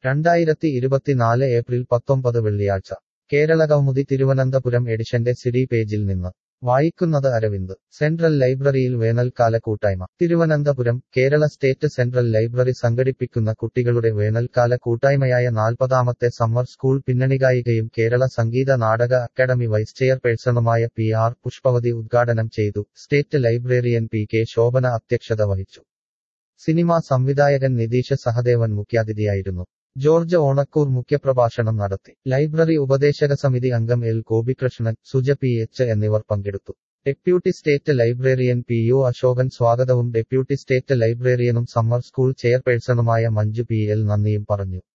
രണ്ടായിരത്തി ഇരുപത്തിനാല് ഏപ്രിൽ പത്തൊമ്പത് വെള്ളിയാഴ്ച കേരളകൗമുദി തിരുവനന്തപുരം എഡിഷന്റെ സിഡി പേജിൽ നിന്ന് വായിക്കുന്നത് അരവിന്ദ് സെൻട്രൽ ലൈബ്രറിയിൽ വേനൽക്കാല കൂട്ടായ്മ Thiruvananthapuram Kerala state central library സംഘടിപ്പിക്കുന്ന കുട്ടികളുടെ വേനൽക്കാല കൂട്ടായ്മയായ നാൽപ്പതാമത്തെ സമ്മർ സ്കൂൾ പിന്നണിഗായികയും കേരള സംഗീത നാടക അക്കാദമി വൈസ് ചെയർപേഴ്സണുമായ പി ആർ പുഷ്പവതി ഉദ്ഘാടനം ചെയ്തു state librarian P K Shobhana അധ്യക്ഷത വഹിച്ചു സിനിമാ സംവിധായകൻ നിതീഷ് സഹദേവൻ മുഖ്യാതിഥിയായിരുന്നു ജോർജ് ഓണക്കൂർ മുഖ്യപ്രഭാഷണം നടത്തി ലൈബ്രറി ഉപദേശക സമിതി അംഗം L Gopikrishnan Suja P H എന്നിവർ പങ്കെടുത്തു deputy state librarian P U Ashokan സ്വാഗതവും ഡെപ്യൂട്ടി സ്റ്റേറ്റ് ലൈബ്രറിയനും സമ്മർ സ്കൂൾ ചെയർപേഴ്സണുമായ മഞ്ജു പി എൽ നന്ദിയും പറഞ്ഞു